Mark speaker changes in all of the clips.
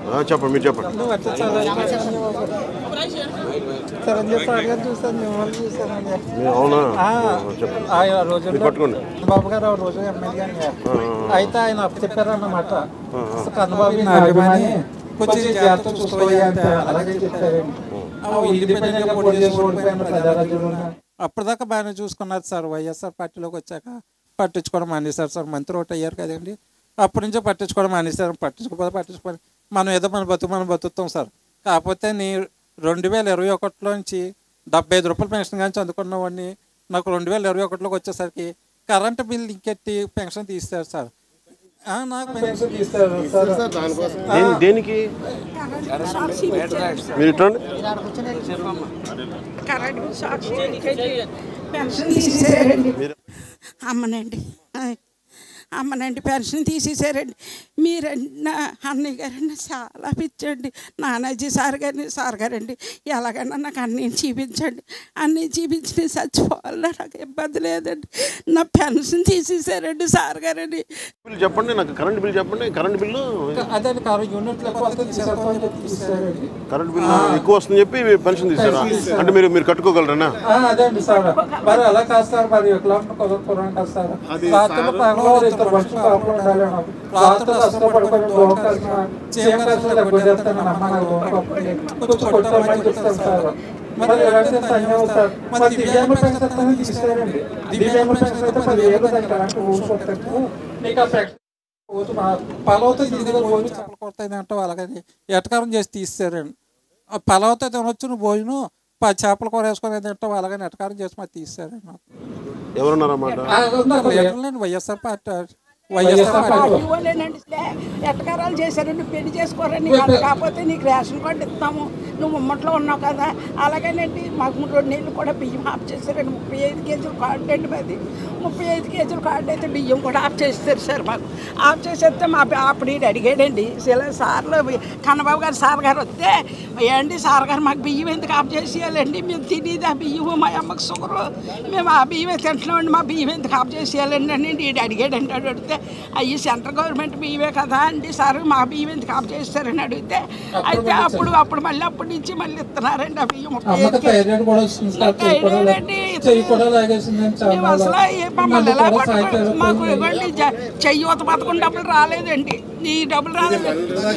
Speaker 1: ఆ, చెప్పండి మీరు చెప్పండి
Speaker 2: నువ్వు వచ్చి చిరంజీవి సార్ గారు చూసాను మిమ్మల్ని చూసానండి
Speaker 1: మీరు అవునా
Speaker 2: ఆ,
Speaker 1: ఆ, చెప్పండి
Speaker 2: ఆ
Speaker 1: మీరు
Speaker 2: రోజుల్లో
Speaker 1: పట్టుకోండి
Speaker 2: బాబు గారు ఆ రోజు ఎమ్మెల్యే అండి
Speaker 1: ఆ, ఆ,
Speaker 2: అయితే ఆయన చెప్పారన్నమాట కన్నబాబు నా అభిమాని కొంచెం జాగ్రత్త చూసుకోవాలి అంటే అలాగే చెప్పారండి ఇండిపెండెంట్ గా పోటీ చేసి ఓడిపోయిన ప్రజారాజ్యంలో అప్పటిదాకా బాగానే చూసుకున్నారు సార్ వైఎస్ఆర్ పార్టీలోకి వచ్చాక పట్టించుకోవడం మానేశారు సార్ మంత్రి ఒకటి అయ్యారు కదండి అప్పటి నుంచే పట్టించుకోవడం మానేశారు పట్టించుకోకపోతే పట్టించుకోవాలి మనం ఏదో మన బతుకు మనం బతుకుతాం సార్ కాకపోతే నీ రెండు వేల ఇరవై ఒకటిలోంచి డెబ్బై ఐదు రూపాయల పెన్షన్ కానీ అందుకున్న వాడిని నాకు రెండు వేల ఇరవై ఒకటిలోకి వచ్చేసరికి కరెంట్ బిల్ ఇంకెత్తి పెన్షన్ తీస్తారు సార్ ఆ, నాకు పెన్షన్ తీస్తారు సార్
Speaker 1: దేని- దేనికి మీరు ఇట్టండి
Speaker 3: కరెంట్ బిల్ షార్ట్ పెన్షన్ తీసేసారండి అమ్మనండి ఆయ్. అమ్మనండి పెన్షన్ తీసేసారండి మీరండి నా అన్నయ్య గారండి చాలా పిచ్చండి నానాజీ సార్ గారిని సార్ గారండి ఎలాగైనా నాకు అన్నీ చూపించండి అన్నీ చూపించి చచ్చిపోవాలన్నా నాకు ఇబ్బంది లేదండి నా పెన్షన్ తీసేసారండి సార్ గారండి
Speaker 1: బిల్ చెప్పండి నాకు కరెంట్ బిల్ చెప్పండి కరెంట్ బిల్లు
Speaker 2: అదే కారు యూనిట్లు ఎక్కువ వస్తే తీసేస్తామని చెప్పి తీసేసారండి
Speaker 1: కరెంట్ బిల్ ఎక్కువ వస్తుందని చెప్పి మీరు పెన్షన్ తీసారా అంటే మీరు మీరు కట్టుకోగలరనా
Speaker 2: ఆ, అదే అండి సార్ మరి అలా కాదు సార్ మరి ఎట్లా కుదరకూడదు కదా సార్ రాత్రులు పగలు ఇద్దరు మనుషులు కాపులు ఉండాలి అన్నాం. రాత్రులు అసలు పడుకొని లోన్ కలిసిన సీఎం కలిసిన డబ్బులు చేస్తాను అమ్మ నాకు లోన్ కప్పండి. కొంచెం కొట్టామని చెప్తాను సార్ మరి ఎలాంటి అన్యాయం సార్ మరి దివ్యాంగుల పెన్షన్ అనేది తీసేయాలండి దివ్యాంగుల పెన్షన్ అయితే పదివేలు దానికి ఎలాంటి ఊరు కొట్టకు నీకు ఆ పెన్షన్ రోజు మా పలవతో ఇదిగో రోజు చెప్పలు కొడతాయి అంటావు అలాగని ఎటకారం చేసి తీసేసారండి ఆ పలవతో తినొచ్చు నువ్వు భోజనం పది చేపలు కూర వేసుకొని తింటావు అలాగని ఎటకారం చేసి మరి తీసేసారండి నాకు
Speaker 1: ఎవరున్నారన్నమాట
Speaker 2: లీడర్లండి వైఎస్ఆర్ పార్టీ వైఎస్ఆర్ పార్టీ
Speaker 3: ఇవ్వలేనండి ఎట్టకారాలు చేశారు నువ్వు పెళ్లి చేసుకోరని వాళ్ళు కాకపోతే నీకు రేషన్ కార్డు ఇస్తాము నువ్వు ఉమ్మట్లో ఉన్నావు కదా అలాగేనండి మాకు రెండు నెలలు కూడా బియ్యం ఆఫ్ చేశారండి ముప్పై ఐదు కేజీలు కార్డు అండి మాది ముప్పై ఐదు కేజీలు కార్డు అయితే బియ్యం కూడా ఆఫ్ చేస్తారు సార్ మాకు ఆఫ్ చేసేస్తే మా అప్పుడు ఈడు అడిగాడండి ఇలా సార్లు కన్నబాబు గారు సార్ గారు వస్తే ఏంటి సార్ గారు మాకు బియ్యం ఎందుకు ఆఫ్ చేసేయాలండి మేము తినేది ఆ బియ్యం మా అమ్మకి షుగర్ మేము ఆ బియ్యమే తింటున్నామండి మా బియ్యం ఎందుకు ఆఫ్ చేసేయాలండి అని ఈడు అడిగాడండి అని అడిగితే అయ్యి సెంట్రల్ గవర్నమెంట్ బియ్యమే కదా అండి సార్ మా బియ్యం ఎందుకు ఆఫ్ చేస్తారని అడిగితే అయితే అప్పుడు అప్పుడు మళ్ళీ అప్పటి నుంచి మళ్ళీ ఇస్తున్నారండి ఆ బియ్యం ముప్పై ఐదు
Speaker 2: అమ్మకి థైరాయిడ్ కూడా వస్తుంది సార్ చెయ్యి కూడా
Speaker 3: థైరాయిడ్
Speaker 2: చెయ్యి కూడా లాగేసిందని
Speaker 3: మేము
Speaker 2: చాలా
Speaker 3: అసలు ఏ మమ్మల్ని
Speaker 2: మళ్ళీ
Speaker 3: ఎలా
Speaker 2: కూడా
Speaker 3: పట్టుకో-
Speaker 2: సాయంకాలం
Speaker 3: మాకు ఇవ్వండి జ- చెయ్యూత పథకం డబ్బులు రాలేదండి ఈ డబ్బులు రాలేదు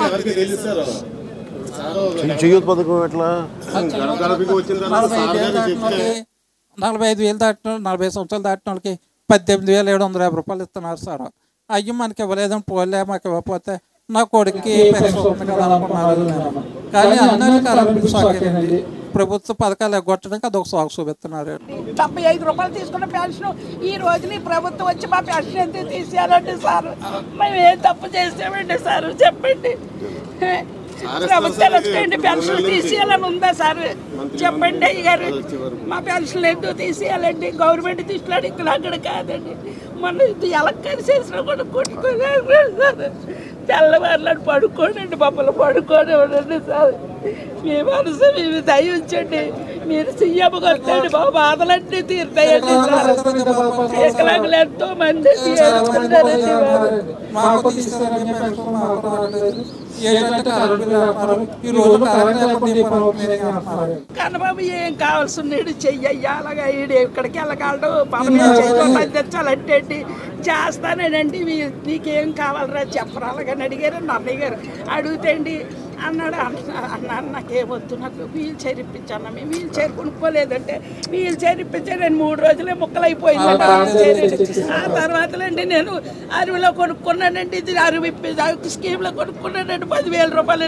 Speaker 1: చెయ్యొద్దు పథకం ఎట్లా
Speaker 2: నలభై ఐదు వేలు దాటిన వాళ్ళకి నలభై ఐదు వేలు దాటిన నలభై సంవత్సరాలు దాటిన వాళ్ళకి పద్దెనిమిది వేల ఏడు వందల యాభై రూపాయలు ఇస్తున్నారు సార్ అయ్యి మనకి ఇవ్వలేదని పోలే మాకు ఇవ్వకపోతే నా కొడుక్కి పెన్షన్ ఉంది కదా అనుకున్నారు కానీ అందరికీ కరెంట్ బిల్ షాకేనండి ప్రభుత్వ పథకాలు ఎగ్గొట్టడానికి అదొక సాగు చూపిస్తున్నారు
Speaker 3: డెబ్బై ఐదు రూపాయలు తీసుకున్న పెన్షన్ ఈ రోజున ఈ ప్రభుత్వం వచ్చి మా పెన్షన్ ఎంత తీసేయాలండి సార్ మేము ఏం తప్పు చేసామండి సార్ చెప్పండి ప్రభుత్వాలు వచ్చేయండి పెన్షన్ తీసేయాలని ఉందా సార్ చెప్పండి అయ్య గారు మా పెన్షన్ ఎందుకు తీసేయాలండి గవర్నమెంట్ తీసుకున్నాడు ఇక్కడ అక్కడ కాదండి మన ఇది ఎలా కలిసేసిన కూడా కొట్టుకోలేదు సార్ తెల్లవారులాడు పడుకోండి మమ్మల్ని పడుకోని ఉండండి సార్ మీ మనసు మేము దయ ఉంచండి మీరు సీఎం కొట్టండి మా బాధలన్నీ తీరుతాయండి సార్ వికలాంగులు ఎంతో మంది ఏడుస్తున్నారండి బాబు.
Speaker 2: మాకు తీస్తారని పెన్షన్ మాకు రావట్లేదు ఏంటంటే కరెంట్ బిల్ వ్యాపారం ఈ రోజు కరెంట్ లేకుండా ఈ పని అవుతుంది అని అంటున్నారు.
Speaker 3: కన్నబాబు ఏం కావాల్సి ఉన్నాడు చెయ్యయ్యా అలాగా ఈడు ఎక్కడికి వెళ్ళగలడు పాపం నేను చెయ్యి తెచ్చాలంటే ఏంటి? చేస్తానేనండి మీ- నీకేం కావాలరా చెప్పరా అలాగని అడిగారు అన్నయ్య గారు అడుగుతేండి అన్నాడు అన్న- అన్నాను నాకేమొద్దు నాకు వీల్ చైర్ ఇప్పించాను మేము వీల్ చైర్ కొనుక్కోలేదంటే వీల్ చైర్ ఇప్పించాను నేను మూడు రోజులే ముక్కలైపోయిందండి ఆ వీల్ చైర్. ఆ తర్వాతలండి నేను అరువులో కొనుక్కున్నానండి ఇది అరువు ఇప్పి స్కీమ్లో కొనుక్కున్నానండి పదివేల రూపాయలు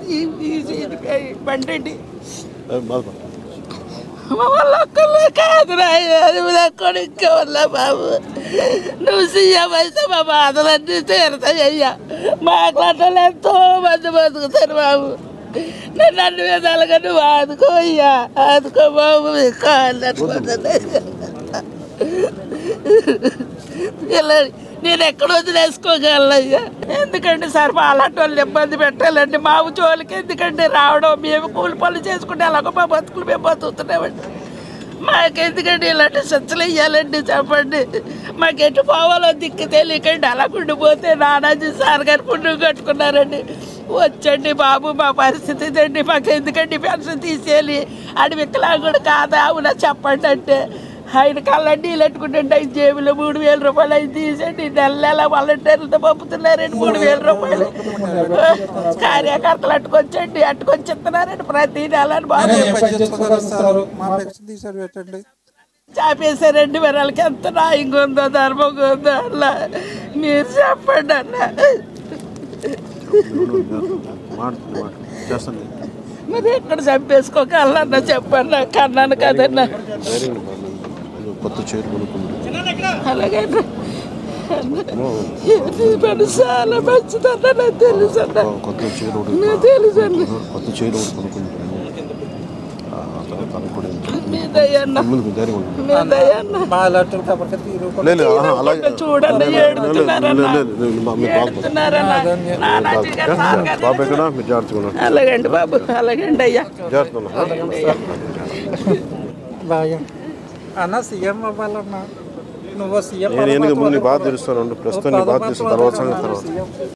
Speaker 3: బండి అండి
Speaker 1: బాధపడ
Speaker 3: మా వాళ్ళ ఒక్కళ్ళే కాదురా అరువులో కొనుక్కోవాలా బాబు నువ్వు సీఎం అయితే మా బాధలన్నీ తీరుతాయ్యా మాట్లాడాలి ఎంతో మంది బతుకుతారు బాబు నన్ను అన్ని విధాలుగా నువ్వు ఆదుకో అయ్యా ఆదుకో బాబు మీ కాళ్ళు ఇలా నేను ఎక్కడ వదిలేసుకోగలయ్యా ఎందుకంటే సార్ మా అలాంటి వాళ్ళు ఇబ్బంది పెట్టాలండి మా జోలికి ఎందుకంటే రావడం మేము కూలి పనులు చేసుకుంటే అలాగో మా బతుకులు మేము బతుకుతున్నామండి మాకెందుకండి ఇలాంటి సచ్చలు ఇవ్వాలండి చెప్పండి మాకు ఎటు పోవాలో దిక్కు తెలియకండి అలా ఉండిపోతే నానాజీ సార్ గారు పుణ్యం కట్టుకున్నారండి వచ్చండి బాబు మా పరిస్థితి ఇదండి మాకు ఎందుకండి పెన్షన్ తీసేయాలి ఆడి వికలాంగుడు కాదా అవునా చెప్పండి అంటే ఆయన కళ్ళండి పెట్టుకుంటుంటే ఐదు జేబులో మూడు వేల రూపాయలు అవి తీసండి నెల నెల వాలంటీర్లతో పంపుతున్నారండి మూడు వేల రూపాయలు కార్యకర్తలు అట్టుకొచ్చండి అట్టుకొచ్చి ఇస్తున్నారండి ప్రతి నెల బాబు
Speaker 2: ఏ పని చేసుకోగలుగుతారు మా పెన్షన్ తీసారు పెట్టండి
Speaker 3: చాపేశారండి మరి వాళ్ళకి ఎంత న్యాయంగా ఉందో ధర్మంగా ఉందో అలా మీరు చెప్పండి అన్న
Speaker 1: మాట మాట చేస్తాను
Speaker 3: మరి ఎక్కడ చంపేసుకోగలన్నా చెప్పండి కన్నాను కదన్నా
Speaker 1: ధైర్యం బాబు కొత్త చైర్ కొనుక్కుంటాను
Speaker 3: అలాగే పని చాలా మంచిదన్న నాకు తెలుసు అన్న
Speaker 1: కొత్త చైర్ ఒకటి
Speaker 3: నాకు తెలుసు అన్న
Speaker 1: కొత్త చైర్ ఒకటి కొనుక్కుంటాను ఆ తర్వాత అనుకోండి
Speaker 3: మీ దయన్న
Speaker 1: ముందు మీ ధైర్యం ఉంది
Speaker 3: మీ దయన్న
Speaker 2: మా అలాంటి కాబట్టి తీరు
Speaker 1: లేదు ఆహా, అలాగే
Speaker 3: చూడండి
Speaker 1: లేదు, లేదు,
Speaker 3: ఏడుతున్నారన్న
Speaker 1: లేదు, లేదు, మా- మీ బాబు
Speaker 3: ఏడుతున్నారన్న నానాజీ గారు సార్ గారు.
Speaker 1: బాబు ఎక్కడ మీరు జాగ్రత్తగా ఉన్నారు
Speaker 3: అలాగండి బాబు అలాగండి అయ్యా
Speaker 1: జాగ్రత్తగా ఉన్నారు
Speaker 2: బాగా అన్న సీఎం అవ్వాలన్నా నువ్వు సీఎం
Speaker 1: నేను ఎన్నిక ముందు నీ బాధ తెలుస్తాను ప్రస్తుతం నీ బాధ తెలుస్తాను తర్వాత సంగతి తర్వాత
Speaker 2: సీఎం